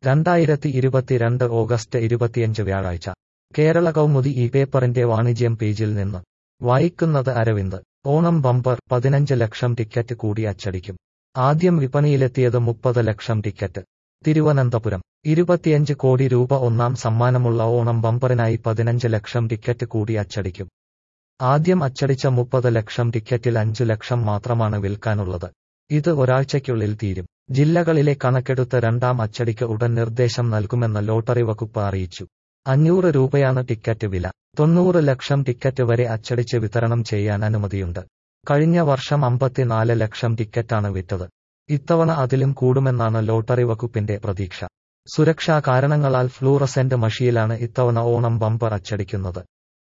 രണ്ടായിരത്തി ഇരുപത്തിരണ്ട് ഓഗസ്റ്റ് ഇരുപത്തിയഞ്ച് വ്യാഴാഴ്ച കേരള കൗമുദി ഈ പേപ്പറിന്റെ വാണിജ്യം പേജിൽ നിന്ന് വായിക്കുന്നത് അരവിന്ദ് ഓണം ബമ്പർ പതിനഞ്ച് ലക്ഷം ടിക്കറ്റ് കൂടി അച്ചടിക്കും ആദ്യം വിപണിയിലെത്തിയത് മുപ്പത് ലക്ഷം ടിക്കറ്റ് തിരുവനന്തപുരം ഇരുപത്തിയഞ്ച് കോടി രൂപ ഒന്നാം സമ്മാനമുള്ള ഓണം ബമ്പറിനായി പതിനഞ്ച് ലക്ഷം ടിക്കറ്റ് കൂടി അച്ചടിക്കും ആദ്യം അച്ചടിച്ച മുപ്പത് ലക്ഷം ടിക്കറ്റിൽ അഞ്ചു ലക്ഷം മാത്രമാണ് വിൽക്കാനുള്ളത് ഇത് ഒരാഴ്ചയ്ക്കുള്ളിൽ തീരും ജില്ലകളിലെ കണക്കെടുത്ത് രണ്ടാം അച്ചടിക്ക് ഉടൻ നിർദ്ദേശം നൽകുമെന്ന് ലോട്ടറി വകുപ്പ് അറിയിച്ചു അഞ്ഞൂറ് രൂപയാണ് ടിക്കറ്റ് വില തൊണ്ണൂറ് ലക്ഷം ടിക്കറ്റ് വരെ അച്ചടിച്ച് വിതരണം ചെയ്യാൻ അനുമതിയുണ്ട് കഴിഞ്ഞ വർഷം അമ്പത്തിനാല് ലക്ഷം ടിക്കറ്റാണ് വിറ്റത് ഇത്തവണ അതിലും കൂടുമെന്നാണ് ലോട്ടറി വകുപ്പിന്റെ പ്രതീക്ഷ സുരക്ഷാ കാരണങ്ങളാൽ ഫ്ലൂറസെന്റ് മഷിയിലാണ് ഇത്തവണ ഓണം ബമ്പർ അച്ചടിക്കുന്നത്